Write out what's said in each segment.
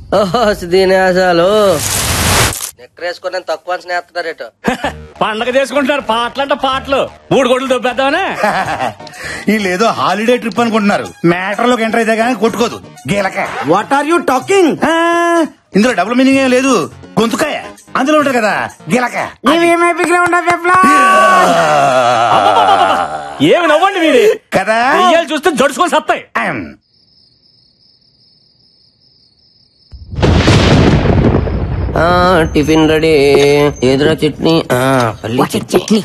ఓహో దీని అసలు నెక్కరేసుకుని తక్కువ స్నేహితుడారేటో పండగ చేసుకుంటున్నారు పాటలంట పాటలు మూడు గొడ్లు దొబ్బేద్దామనే వీళ్ళేదో హాలిడే ట్రిప్ అనుకుంటున్నారు మ్యాటర్ లోకి ఎంటర్ అయితే కానీ కొట్టుకోదు గీలక వాట్ ఆర్ యూ టాకింగ్ ఆ, ఇందులో డబుల్ మీనింగ్ ఏం లేదు గొంతుకాయ అందులో ఉంటది కదా గీలక ఏమి నవ్వండి మీది కదా దెయ్యాలు చూస్తే జడుచుకొని సత్తాయి ఆమ్. ఆ, టిఫిన్ రెడీ ఎదురా చట్నీ ఆ, పల్లి చట్నీ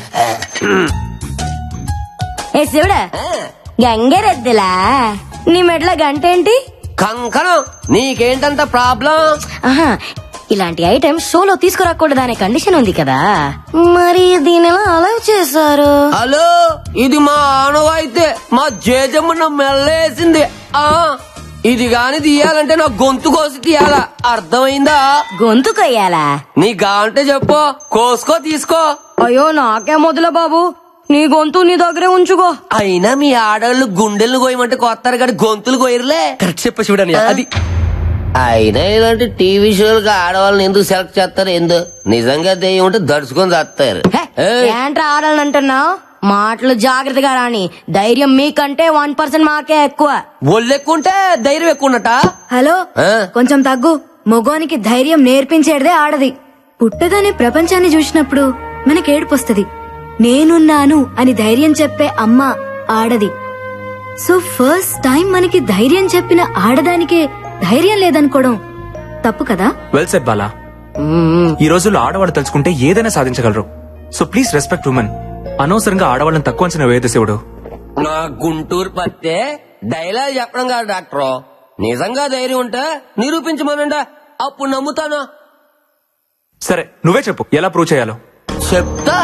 ఏ శివుడా గంగరెద్దులా నీ మెట్ల గంట ఏంటి కంకణం నీకేంటంత ప్రాబ్లం ఆహా ఇలాంటి ఐటమ్ షోలో తీసుకురాకూడదు అనే కండిషన్ ఉంది కదా మరి దీని ఎలా అలౌ చేశారు హలో ఇది మా ఆనవాయితే మా జేజమ్మ మెల్లేసింది ఆ ఇది గాని తీయాలంటే నా గొంతు కోసి తీయాలా అర్థమైందా గొంతు కొయ్యాలా నీ గాంటే చెప్పు కోసుకో తీసుకో అయ్యో నాకే మొదల బాబు నీ గొంతు నీ దగ్గరే ఉంచుకో అయినా మీ ఆడవాళ్ళు గుండెలు కోయమంటే కొత్తారు కానీ గొంతులు కోయరులే కరెక్ట్ చెప్ప చూడని అది అయినా ఇలాంటి టీవీ షోలకు ఆడవాళ్ళని ఎందుకు సెలెక్ట్ చేస్తారు ఎందు నిజంగా దెయ్యం ఉంటే దడుచుకొని చేస్తారు ఏంట్రా ఆడాలని అంటున్నావు మాటలు జాగ్రత్తగా రాని ధైర్యం మీకంటే వన్ పర్సెంట్ మాకే ఎక్కువ ఒళ్ళెక్కుంటే ధైర్యం ఎక్కువ ఉన్నట హలో ఆ? కొంచెం తగ్గు మగోనికి ధైర్యం నేర్పించేదే ఆడది పుట్టగానే ప్రపంచాన్ని చూసినప్పుడు మనకి ఏడుపొస్తుంది నేనున్నాను అని ధైర్యం చెప్పే అమ్మ ఆడది సో ఫస్ట్ టైం మనకి ధైర్యం చెప్పిన ఆడదానికే ధైర్యం లేదనుకోవడం తప్పు కదా వెల్ సెట్ బాలా ఈ రోజుల్లో ఆడవాళ్ళు తలుచుకుంటే ఏదైనా సాధించగలరు సో ప్లీజ్ రెస్పెక్ట్ ఉమెన్ అనవసరంగా ఆడవాళ్ళని తక్కువ అంచనా వేయదు శివుడు నా గుంటూరు పత్తే డైలాగ్ చెప్పడం కాదు డాక్టర్ నిజంగా ధైర్యం ఉంటే నిరూపించమనండి అప్పుడు నమ్ముతాను సరే నువ్వే చెప్పు ఎలా ప్రూవ్ చేయాలో చెప్తా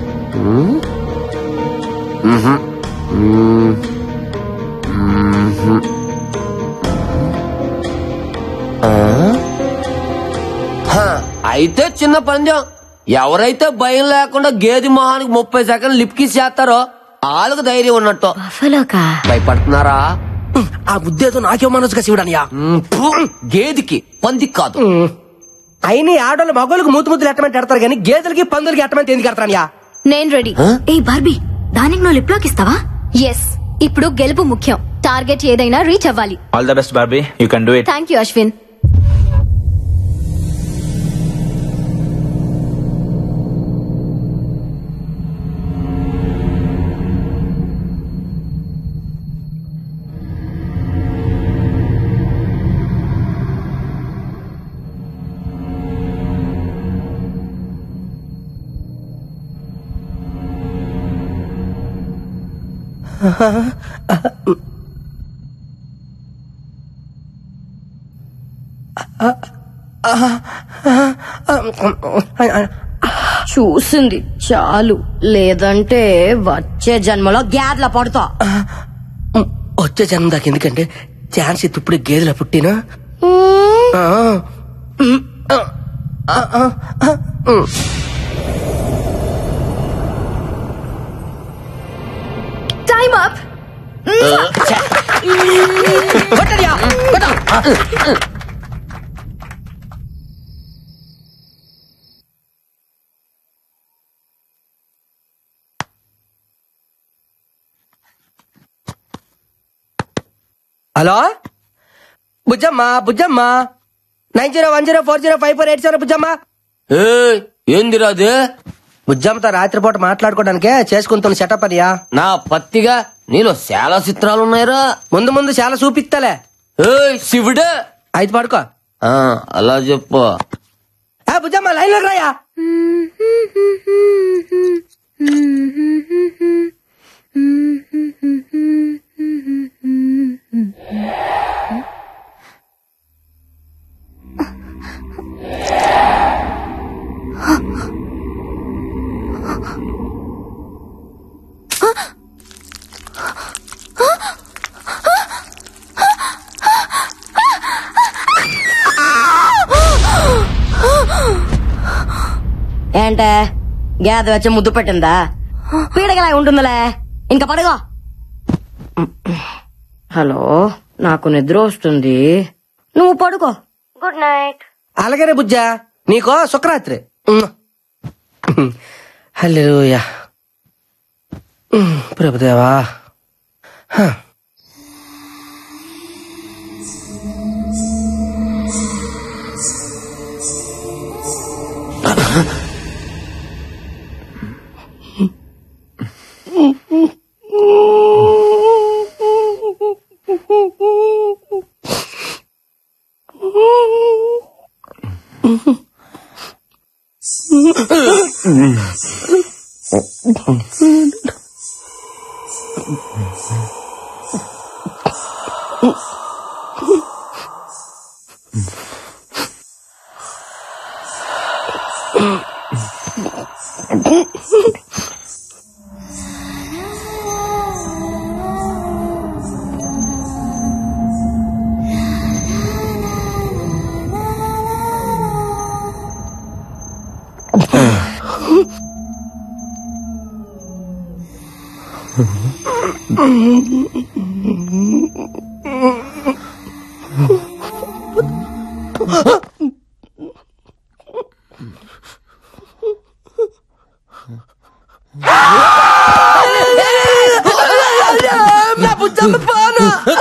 హ, అయితే చిన్న పందెం ఎవరైతే భయం లేకుండా గేది మొహానికి ముప్పై సెకండ్లు లిప్కిస్ చేస్తారో వాళ్ళకు ధైర్యం ఉన్నట్టు బఫలోకా భయపడుతున్నారా ఆ ఉద్దేశం నాకే మనసుగా శివుడనియా మ్, ఫు, గేదికి పందికి కాదు అయిన ఆడోళ్ళు మగోళ్ళకి మూతి ముద్దులు ఎట్టమంటే ఎడతారు కానీ గేదెలకి పందులకి ఎట్టమంటే ఎందుకు ఎడతారనియా నేను రెడీ ఏ బార్బీ దానికి నువ్వు లిప్ లాక్ ఇస్తావా ఎస్ ఇప్పుడు గెలుపు ముఖ్యం టార్గెట్ ఏదైనా రీచ్ అవ్వాలి all the best Barbie you can do it thank you Ashwin చూసింది చాలు లేదంటే వచ్చే జన్మలో గ్యాద్ల పడతా వచ్చే జన్మ దాకా ఎందుకంటే ఛాన్స్ ఇత్తు ఇప్పుడు గేదెల పుట్టినా ఆ. ఉమ్. ఆ. ఆ. ఆ. ఆ. ఉమ్. టైమ్ అప్ కొట్టడియా, కొట్ట. Hello Bujjamma Bujjamma nine zero one zero four zero five four eight seven Bujjamma ఏయ్, ఏందిరా అది బుజ్జమ్మతో రాత్రిపూట మాట్లాడుకోవడానికే చేసుకుంటున్న సెటప్ అనియా నా పత్తిగా నీలో చాలా చిత్రాలు ఉన్నాయిరా ముందు ముందు చాలా చూపిస్తాలే ఏయ్ శివుడే అయితే పడుకో ఆ, అలా చెప్పు ఏ బుజ్జమ్మ లైన్ లోకి రాయా ఏంటే గేద వచ్చి ముద్దు పెట్టిందా పీడగలా ఉంటుందిలే ఇంకా పడుకో హలో నాకు నిద్ర వస్తుంది నువ్వు పడుకో గుడ్ నైట్ అలాగే రే బుజ్జా నీకో శుక్రరాత్రి హల్లెలూయా ఉమ్, ప్రభుదేవా హ. నా బుజ్జమ్మ పాను